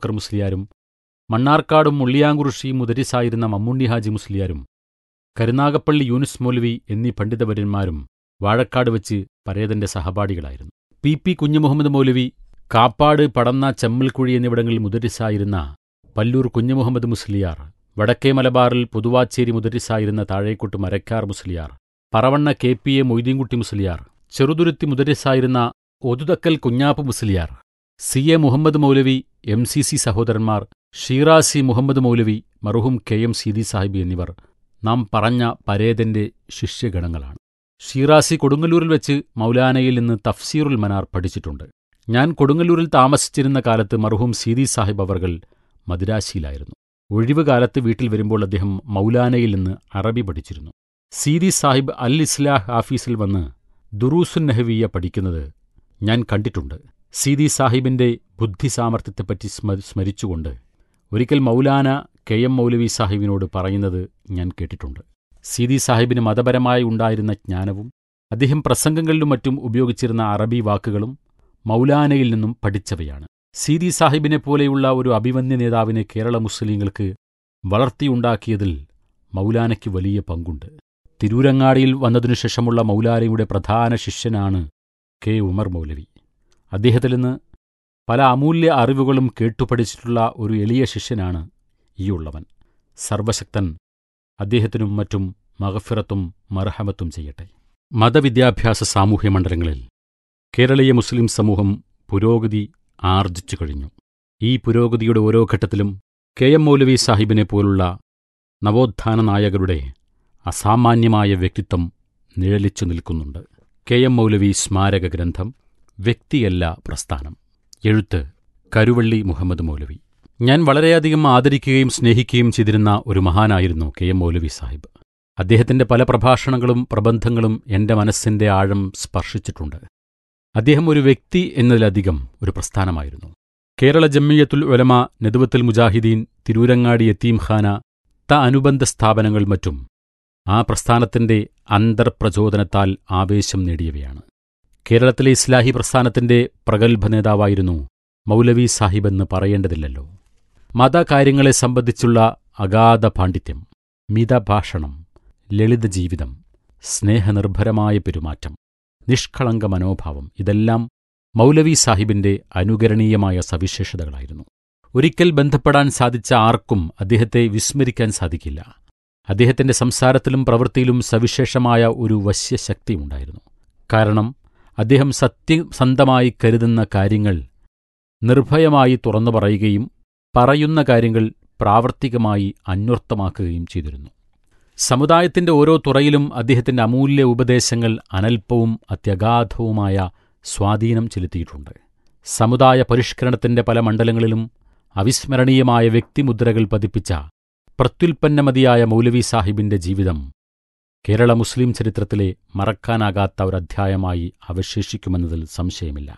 അബൂബക്കർ മുസ്ലിയാരും മണ്ണാർക്കാടും മുള്ളിയാങ്കുറിശി മുദരിസായിരുന്ന മമ്മുണ്ണി ഹാജി മുസ്ലിയാരും കരുനാഗപ്പള്ളി യൂനുസ് മൗലവി എന്നീ പണ്ഡിതവര്യന്മാരും വാഴക്കാട് വെച്ച് പരേതന്റെ സഹപാഠികളായിരുന്നു പി പി കുഞ്ഞുമുഹമ്മദ് മൗലവി കാപ്പാട് പടന്ന ചെമ്മൽക്കുഴി എന്നിവിടങ്ങളിൽ മുദരിസായിരുന്ന പല്ലൂർ കുഞ്ഞുമുഹമ്മദ് മുസ്ലിയാർ വടക്കേ മലബാറിൽ പുതുവാച്ചേരി മുദരിസായിരുന്ന Thazhekkode Marakkar Musliyar Paravanna K P A Moideenkutty Musliyar Cheruthuruthy മുദരിസായിരുന്ന Othukkal Kunhappu Musliyar C A Muhammed Moulavi M C C സഹോദരന്മാർ ഷീറാസി മുഹമ്മദ് മൗലവി മറുഹും കെ എം സീതി സാഹിബി എന്നിവർ നാം പറഞ്ഞ പരേതന്റെ ശിഷ്യഗണങ്ങളാണ് ഷീറാസി കൊടുങ്ങല്ലൂരിൽ വെച്ച് മൗലാനയിൽ നിന്ന് തഫ്സീറുൽ മനാർ പഠിച്ചിട്ടുണ്ട് ഞാൻ കൊടുങ്ങല്ലൂരിൽ താമസിച്ചിരുന്ന കാലത്ത് മർഹൂം സീതി സാഹിബ് അവർകൾ മദിരാശിയിലായിരുന്നു ഒഴിവുകാലത്ത് വീട്ടിൽ വരുമ്പോൾ അദ്ദേഹം മൗലാനയിൽ നിന്ന് അറബി പഠിച്ചിരുന്നു സീതി സാഹിബ് അൽ ഇസ്ലാഹ് ആഫീസിൽ വന്ന് ദുറൂസുൻ നഹവിയ പഠിക്കുന്നത് ഞാൻ കണ്ടിട്ടുണ്ട് സീതി സാഹിബിന്റെ ബുദ്ധിസാമർഥ്യത്തെപ്പറ്റി സ്മ- സ്മരിച്ചുകൊണ്ട് ഒരിക്കൽ മൗലാന കെ എം മൗലവി സാഹിബിനോട് പറയുന്നത് ഞാൻ കേട്ടിട്ടുണ്ട് സീതി സാഹിബിന് മതപരമായി ഉണ്ടായിരുന്ന ജ്ഞാനവും അദ്ദേഹം പ്രസംഗങ്ങളിലും മറ്റും ഉപയോഗിച്ചിരുന്ന അറബി വാക്കുകളും മൗലാനയിൽ നിന്നും പഠിച്ചവയാണ് സീതി സാഹിബിനെ പോലെയുള്ള ഒരു അഭിമന്യ നേതാവിനെ കേരള മുസ്ലിങ്ങൾക്ക് വളർത്തിയുണ്ടാക്കിയതിൽ മൗലാനയ്ക്ക് വലിയ പങ്കുണ്ട് തിരൂരങ്ങാടിയിൽ വന്നതിനു ശേഷമുള്ള മൗലാനയുടെ പ്രധാന ശിഷ്യനാണ് കെ ഉമർ മൗലവി അദ്ദേഹത്തിൽ നിന്ന് പല അമൂല്യ അറിവുകളും കേട്ടുപഠിച്ചിട്ടുള്ള ഒരു എളിയ ശിഷ്യനാണ് ഈ ഉള്ളവൻ സർവശക്തൻ അദ്ദേഹത്തിനും മറ്റും മഗഫിറത്തും മർഹമത്തും ചെയ്യട്ടെ മതവിദ്യാഭ്യാസ സാമൂഹ്യ മണ്ഡലങ്ങളിൽ കേരളീയ മുസ്ലിം സമൂഹം പുരോഗതി ആർജിച്ചു കഴിഞ്ഞു ഈ പുരോഗതിയുടെ ഓരോ ഘട്ടത്തിലും കെ എം മൗലവി സാഹിബിനെ പോലുള്ള നവോത്ഥാന നായകരുടെ അസാമാന്യമായ വ്യക്തിത്വം നിഴലിച്ചു നിൽക്കുന്നുണ്ട് കെ എം മൗലവി സ്മാരക ഗ്രന്ഥം വ്യക്തിയല്ല പ്രസ്ഥാനം എഴുത്ത് കരുവള്ളി മുഹമ്മദ് മൗലവി ഞാൻ വളരെയധികം ആദരിക്കുകയും സ്നേഹിക്കുകയും ചെയ്തിരുന്ന ഒരു മഹാനായിരുന്നു കെ എം മൗലവി സാഹിബ് അദ്ദേഹത്തിന്റെ പല പ്രഭാഷണങ്ങളും പ്രബന്ധങ്ങളും എന്റെ മനസ്സിന്റെ ആഴം സ്പർശിച്ചിട്ടുണ്ട് അദ്ദേഹം ഒരു വ്യക്തി എന്നതിലധികം ഒരു പ്രസ്ഥാനമായിരുന്നു കേരള ജമ്മിയത്തുൽ ഉലമ നെതുവത്തുൽ മുജാഹിദീൻ തിരൂരങ്ങാടി യത്തീംഖാന ത അനുബന്ധ സ്ഥാപനങ്ങൾ മറ്റും ആ പ്രസ്ഥാനത്തിന്റെ അന്തർപ്രചോദനത്താൽ ആവേശം നേടിയവയാണ് കേരളത്തിലെ ഇസ്ലാഹി പ്രസ്ഥാനത്തിന്റെ പ്രഗത്ഭ നേതാവായിരുന്നു മൗലവി സാഹിബെന്ന് പറയേണ്ടതില്ലല്ലോ മതകാര്യങ്ങളെ സംബന്ധിച്ചുള്ള അഗാധ പാണ്ഡിത്യം മിതഭാഷണം ലളിത ജീവിതം സ്നേഹനിർഭരമായ പെരുമാറ്റം നിഷ്കളങ്ക മനോഭാവം ഇതെല്ലാം മൗലവി സാഹിബിന്റെ അനുകരണീയമായ സവിശേഷതകളായിരുന്നു ഒരിക്കൽ ബന്ധപ്പെടാൻ സാധിച്ച ആർക്കും അദ്ദേഹത്തെ വിസ്മരിക്കാൻ സാധിക്കില്ല അദ്ദേഹത്തിന്റെ സംസാരത്തിലും പ്രവൃത്തിയിലും സവിശേഷമായ ഒരു വശ്യശക്തിയുണ്ടായിരുന്നു കാരണം അദ്ദേഹം സത്യസന്ധമായി കരുതുന്ന കാര്യങ്ങൾ നിർഭയമായി തുറന്നു പറയുകയും പറയുന്ന കാര്യങ്ങൾ പ്രാവർത്തികമായി അന്വർത്ഥമാക്കുകയും ചെയ്തിരുന്നു സമുദായത്തിന്റെ ഓരോ തുറയിലും അദ്ദേഹത്തിന്റെ അമൂല്യ ഉപദേശങ്ങൾ അനൽപവും അത്യഗാധവുമായ സ്വാധീനം ചെലുത്തിയിട്ടുണ്ട് സമുദായ പരിഷ്കരണത്തിന്റെ പല മണ്ഡലങ്ങളിലും അവിസ്മരണീയമായ വ്യക്തിമുദ്രകൾ പതിപ്പിച്ച പ്രത്യുൽപ്പന്നമതിയായ മൗലവി സാഹിബിന്റെ ജീവിതം കേരള മുസ്ലിം ചരിത്രത്തിലെ മറക്കാനാകാത്ത ഒരധ്യായമായി അവശേഷിക്കുമെന്നതിൽ സംശയമില്ല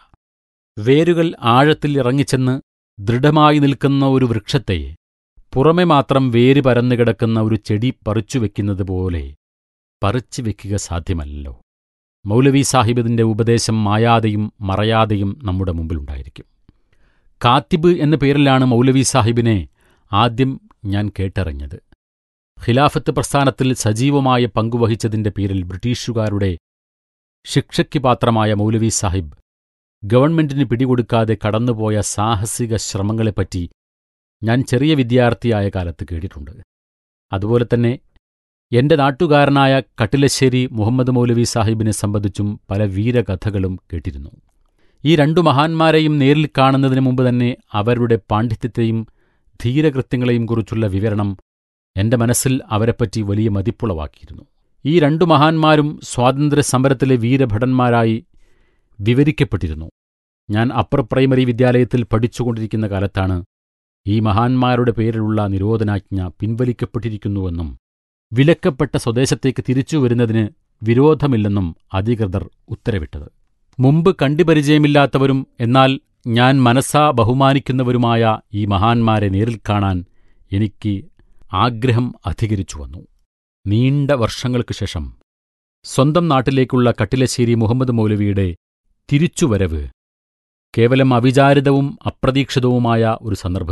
വേരുകൾ ആഴത്തിൽ ഇറങ്ങിച്ചെന്ന് ദൃഢമായി നിൽക്കുന്ന ഒരു വൃക്ഷത്തെ പുറമെ മാത്രം വേര് പരന്നു കിടക്കുന്ന ഒരു ചെടി പറിച്ചു വെക്കുന്നത് പോലെ പറിച്ചു വെക്കുക സാധ്യമല്ലല്ലോ മൗലവി സാഹിബിന്റെ ഉപദേശം മായാതെയും മറയാതെയും നമ്മുടെ മുമ്പിലുണ്ടായിരിക്കും കാത്തിബ് എന്ന പേരിലാണ് മൗലവി സാഹിബിനെ ആദ്യം ഞാൻ കേട്ടറിഞ്ഞത് ഖിലാഫത്ത് പ്രസ്ഥാനത്തിൽ സജീവമായ പങ്കുവഹിച്ചതിന്റെ പേരിൽ ബ്രിട്ടീഷുകാരുടെ ശിക്ഷയ്ക്ക് പാത്രമായ മൗലവി സാഹിബ് ഗവൺമെന്റിന് പിടികൊടുക്കാതെ കടന്നുപോയ സാഹസിക ശ്രമങ്ങളെപ്പറ്റി ഞാൻ ചെറിയ വിദ്യാർത്ഥിയായ കാലത്ത് കേട്ടിട്ടുണ്ട് അതുപോലെ തന്നെ എന്റെ നാട്ടുകാരനായ കട്ടിലശ്ശേരി മുഹമ്മദ് മൗലവി സാഹിബിനെ സംബന്ധിച്ചും പല വീരകഥകളും കേട്ടിരുന്നു ഈ രണ്ടു മഹാന്മാരെയും നേരിൽ കാണുന്നതിന് മുമ്പ് തന്നെ അവരുടെ പാണ്ഡിത്യത്തെയും ധീരകൃത്യങ്ങളെയും കുറിച്ചുള്ള വിവരണം എന്റെ മനസ്സിൽ അവരെപ്പറ്റി വലിയ മതിപ്പുളവാക്കിയിരുന്നു ഈ രണ്ടു മഹാന്മാരും സ്വാതന്ത്ര്യ സമരത്തിലെ വീരഭടന്മാരായി വിവരിക്കപ്പെട്ടിരുന്നു ഞാൻ അപ്പർ പ്രൈമറി വിദ്യാലയത്തിൽ പഠിച്ചുകൊണ്ടിരിക്കുന്ന കാലത്താണ് ഈ മഹാന്മാരുടെ പേരിലുള്ള നിരോധനാജ്ഞ പിൻവലിക്കപ്പെട്ടിരിക്കുന്നുവെന്നും വിലക്കപ്പെട്ട സ്വദേശത്തേക്ക് തിരിച്ചു വരുന്നതിന് വിരോധമില്ലെന്നും അധികൃതർ ഉത്തരവിട്ടത് മുമ്പ് കണ്ടുപരിചയമില്ലാത്തവരും എന്നാൽ ഞാൻ മനസ്സാ ബഹുമാനിക്കുന്നവരുമായ ഈ മഹാന്മാരെ നേരിൽ കാണാൻ എനിക്ക് ആഗ്രഹം അധികരിച്ചു വന്നു നീണ്ട വർഷങ്ങൾക്ക് ശേഷം സ്വന്തം നാട്ടിലേക്കുള്ള കട്ടിലശ്ശേരി മുഹമ്മദ് മൗലവിയുടെ തിരിച്ചുവരവ് കേവലം അവിചാരിതവും അപ്രതീക്ഷിതവുമായ ഒരു സന്ദർഭത്തിൽ